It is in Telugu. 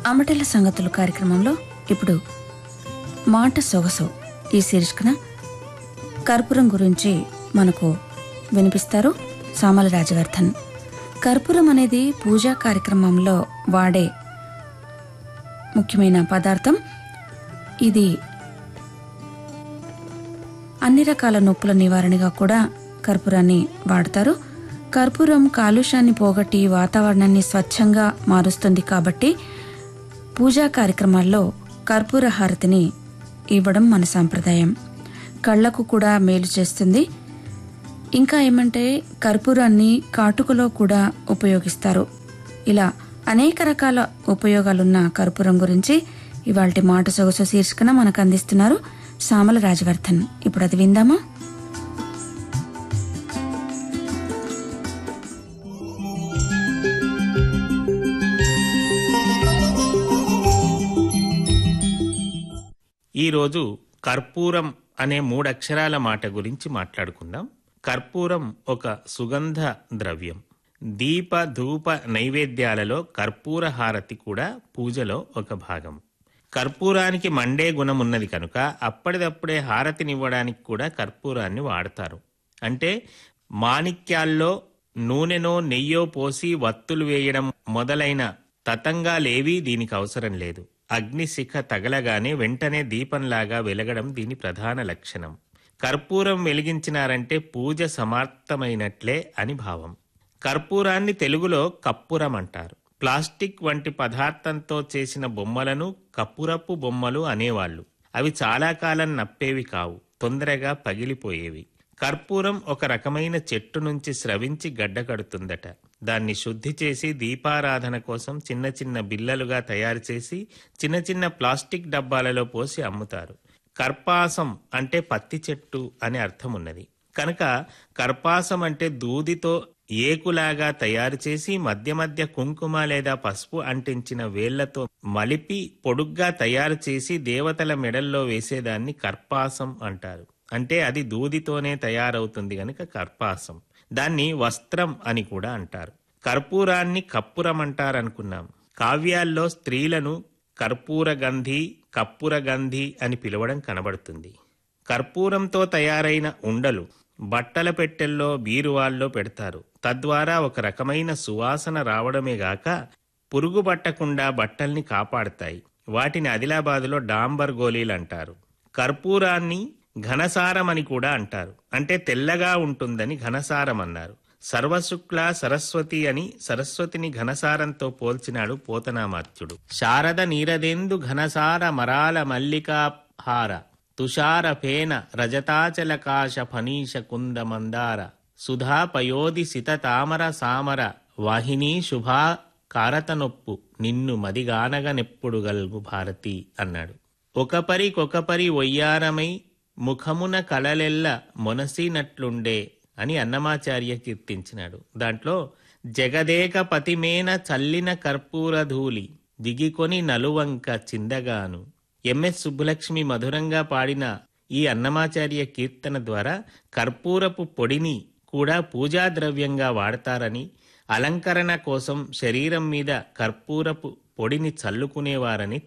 అమటల సంగతులు కార్యక్రమంలో ఇప్పుడు మాట సొగసు ఈ శీర్షికన కర్పూరం గురించి మనకు వినిపిస్తారు సామల రాజవర్ధన్ కర్పూరం అనేది పూజా కార్యక్రమంలో వాడే ముఖ్యమైన పదార్థం ఇది అన్ని రకాల నొప్పుల నివారణగా కూడా కర్పూరాన్ని వాడతారు కర్పూరం కాలుష్యాన్ని పోగొట్టి వాతావరణాన్ని స్వచ్ఛంగా మారుస్తుంది కాబట్టి పూజా కార్యక్రమాల్లో కర్పూర హారతిని ఇవ్వడం మన సాంప్రదాయం కళ్లకు కూడా మేలు చేస్తుంది ఇంకా ఏమంటే కర్పూరాన్ని కాటుకలో కూడా ఉపయోగిస్తారు ఇలా అనేక రకాల ఉపయోగాలున్న కర్పూరం గురించి ఇవాళ మాట సొగసు శీర్షికన మనకు అందిస్తున్నారు సామల రాజవర్ధన్ ఇప్పుడు అది విందామా ఈరోజు కర్పూరం అనే మూడక్షరాల మాట గురించి మాట్లాడుకుందాం కర్పూరం ఒక సుగంధ ద్రవ్యం దీప ధూప నైవేద్యాలలో కర్పూర హారతి కూడా పూజలో ఒక భాగం కర్పూరానికి మండే గుణం ఉన్నది కనుక అప్పటిదప్పుడే హారతినివ్వడానికి కూడా కర్పూరాన్ని వాడతారు అంటే మాణిక్యాల్లో నూనెనో నెయ్యో పోసి వత్తులు వేయడం మొదలైన తతంగాలేవీ దీనికి అవసరం లేదు అగ్నిశిఖ తగలగానే వెంటనే దీపంలాగా వెలగడం దీని ప్రధాన లక్షణం కర్పూరం వెలిగించినారంటే పూజ సమాప్తమైనట్లే అని భావం కర్పూరాన్ని తెలుగులో కప్పురం అంటారు ప్లాస్టిక్ వంటి పదార్థంతో చేసిన బొమ్మలను కప్పురపు బొమ్మలు అనేవాళ్ళు అవి చాలా కాలం నప్పేవి కావు తొందరగా పగిలిపోయేవి కర్పూరం ఒక రకమైన చెట్టు నుంచి స్రవించి గడ్డకడుతుందట దాన్ని శుద్ధి చేసి దీపారాధన కోసం చిన్న చిన్న బిల్లలుగా తయారు చేసి చిన్న చిన్న ప్లాస్టిక్ డబ్బాలలో పోసి అమ్ముతారు కర్పాసం అంటే పత్తి చెట్టు అని అర్థం ఉన్నది కనుక కర్పాసం అంటే దూదితో ఏకులాగా తయారు చేసి మధ్య మధ్య కుంకుమ లేదా పసుపు అంటించిన వేళ్లతో మలిపి పొడుగ్గా తయారు చేసి దేవతల మెడల్లో వేసేదాన్ని కర్పాసం అంటారు అంటే అది దూదితోనే తయారవుతుంది గనుక కర్పాసం దాన్ని వస్త్రం అని కూడా అంటారు కర్పూరాన్ని కప్పురం అంటారనుకున్నాం కావ్యాల్లో స్త్రీలను కర్పూర గంధి కప్పుర గంధి అని పిలవడం కనబడుతుంది కర్పూరంతో తయారైన ఉండలు బట్టల పెట్టెల్లో బీరువాల్లో పెడతారు తద్వారా ఒక రకమైన సువాసన రావడమే గాక పురుగు పట్టకుండా బట్టల్ని కాపాడతాయి వాటిని ఆదిలాబాదులో డాంబర్ గోళీలు అంటారు కర్పూరాన్ని ఘనసారం అని కూడా అంటారు అంటే తెల్లగా ఉంటుందని ఘనసారం అన్నారు సర్వశుక్ల సరస్వతి అని సరస్వతిని ఘనసారంతో పోల్చినాడు పోతనామాత్యుడు శారద నీరదెందు ఘనసార మరాల మల్లికాహార తుషార ఫేన రజతాచలకాశ ఫనీష కుంద మందార సుధా పయోధి సిత తామర సామర వాహిని శుభా కారతనొప్పు నిన్ను మదిగానగనెప్పుడు గల్గు భారతి అన్నాడు ఒకపరికొకపరి ఒయ్యారమై ముఖమున కళలెల్ల మొనసినట్లుండే అని అన్నమాచార్య కీర్తించినాడు దాంట్లో జగదేక పతిమేన చల్లిన కర్పూర ధూళి దిగికొని నలువంక చిందగాను ఎంఎస్ సుబ్బులక్ష్మి మధురంగా పాడిన ఈ అన్నమాచార్య కీర్తన ద్వారా కర్పూరపు పొడిని కూడా పూజా ద్రవ్యంగా వాడతారని అలంకరణ కోసం శరీరం మీద కర్పూరపు పొడిని చల్లుకునేవారని